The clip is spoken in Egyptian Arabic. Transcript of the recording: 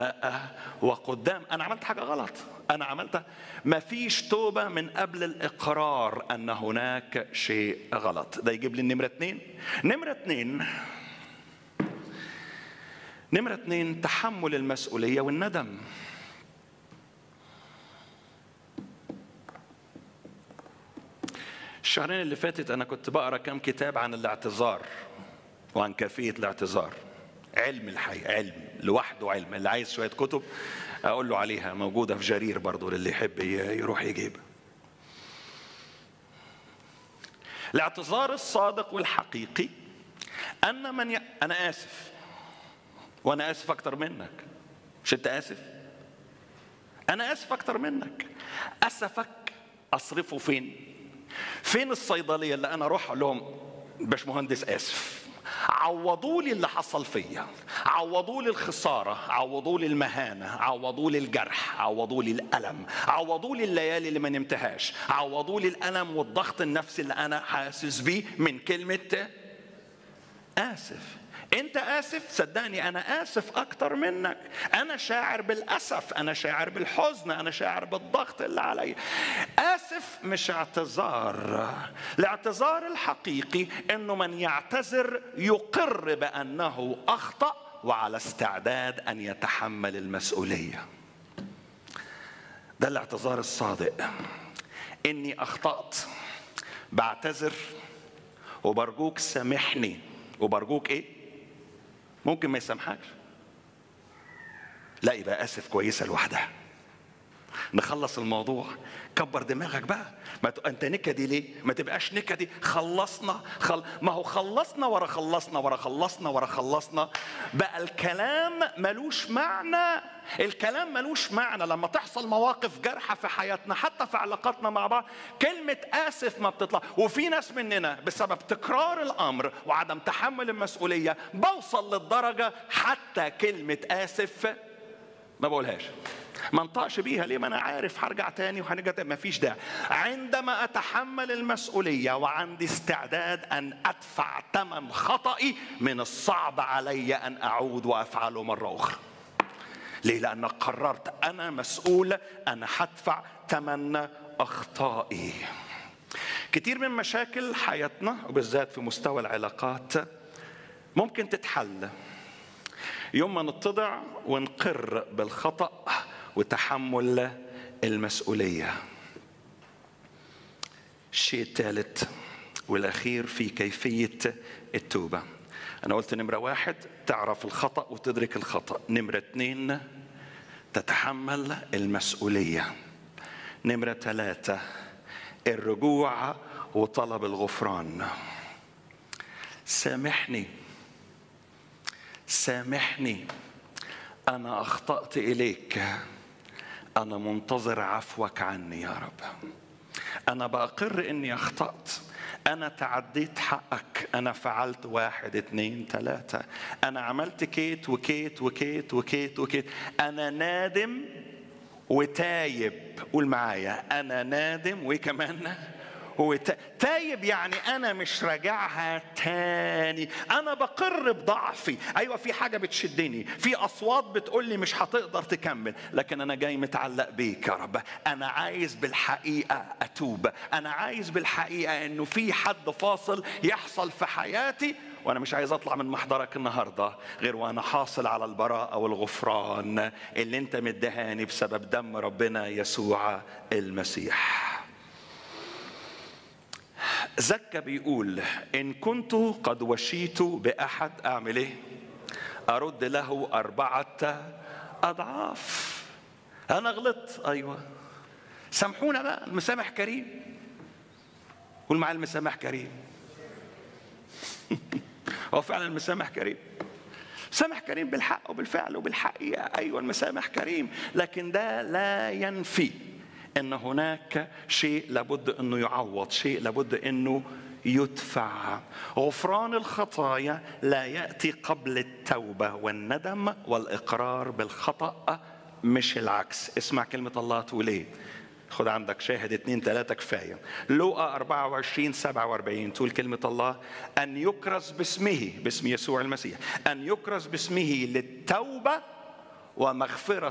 وقدام انا عملت حاجه غلط انا عملت ما فيش توبه من قبل الاقرار ان هناك شيء غلط ده يجيب لي النمره اتنين نمره اتنين نمره اتنين تحمل المسؤوليه والندم الشهرين اللي فاتت انا كنت بقرا كام كتاب عن الاعتذار وعن كيفيه الاعتذار علم الحقيقه علم لوحده علم اللي عايز شويه كتب اقول له عليها موجوده في جرير برضه للي يحب يروح يجيب الاعتذار الصادق والحقيقي ان من ي... انا اسف وانا اسف اكتر منك مش انت اسف انا اسف اكتر منك اسفك اصرفه فين فين الصيدليه اللي انا اروح اقول لهم باشمهندس اسف عوضوا لي اللي حصل فيا عوضوا لي الخسارة عوضوا لي المهانة عوضوا لي الجرح عوضوا لي الألم عوضوا لي الليالي اللي ما نمتهاش عوضوا لي الألم والضغط النفسي اللي أنا حاسس بيه من كلمة آسف انت اسف صدقني انا اسف اكتر منك انا شاعر بالاسف انا شاعر بالحزن انا شاعر بالضغط اللي علي اسف مش اعتذار الاعتذار الحقيقي انه من يعتذر يقر بانه اخطا وعلى استعداد ان يتحمل المسؤوليه ده الاعتذار الصادق اني اخطات بعتذر وبرجوك سامحني وبرجوك ايه ممكن ما يسامحكش لا يبقى اسف كويسه لوحدها نخلص الموضوع كبر دماغك بقى ما ت... انت نكدي ليه ما تبقاش نكدي خلصنا خل... ما هو خلصنا ورا خلصنا ورا خلصنا ورا خلصنا بقى الكلام ملوش معنى الكلام ملوش معنى لما تحصل مواقف جارحة في حياتنا حتى في علاقاتنا مع بعض كلمة آسف ما بتطلع وفي ناس مننا بسبب تكرار الأمر وعدم تحمل المسؤولية بوصل للدرجة حتى كلمة آسف ما بقولهاش ما انطقش بيها ليه ما انا عارف هرجع تاني وهنرجع تاني مفيش داعي عندما اتحمل المسؤوليه وعندي استعداد ان ادفع ثمن خطئي من الصعب علي ان اعود وافعله مره اخرى ليه لانك قررت انا مسؤول انا هدفع ثمن اخطائي كتير من مشاكل حياتنا وبالذات في مستوى العلاقات ممكن تتحل يوم ما نتضع ونقر بالخطأ وتحمل المسؤولية الشيء الثالث والأخير في كيفية التوبة أنا قلت نمرة واحد تعرف الخطأ وتدرك الخطأ نمرة اثنين تتحمل المسؤولية نمرة ثلاثة الرجوع وطلب الغفران سامحني سامحني انا اخطات اليك انا منتظر عفوك عني يا رب انا باقر اني اخطات أنا تعديت حقك أنا فعلت واحد اتنين تلاتة أنا عملت كيت وكيت وكيت وكيت وكيت أنا نادم وتايب قول معايا أنا نادم وكمان هو تايب يعني انا مش راجعها تاني انا بقر بضعفي ايوه في حاجه بتشدني في اصوات بتقول لي مش هتقدر تكمل لكن انا جاي متعلق بيك يا رب انا عايز بالحقيقه اتوب انا عايز بالحقيقه انه في حد فاصل يحصل في حياتي وانا مش عايز اطلع من محضرك النهارده غير وانا حاصل على البراءه والغفران اللي انت مدهاني بسبب دم ربنا يسوع المسيح زكا بيقول إن كنت قد وشيت بأحد أعمل إيه؟ أرد له أربعة أضعاف أنا غلطت أيوة سامحونا بقى المسامح كريم قول معايا المسامح كريم هو فعلا المسامح كريم مسامح كريم بالحق وبالفعل وبالحقيقة أيوة المسامح كريم لكن ده لا ينفي ان هناك شيء لابد انه يعوض شيء لابد انه يدفع غفران الخطايا لا ياتي قبل التوبه والندم والاقرار بالخطا مش العكس اسمع كلمه الله تقول ايه خد عندك شاهد اتنين تلاتة كفاية لوقا 24 47 تقول كلمة الله أن يكرز باسمه باسم يسوع المسيح أن يكرز باسمه للتوبة ومغفرة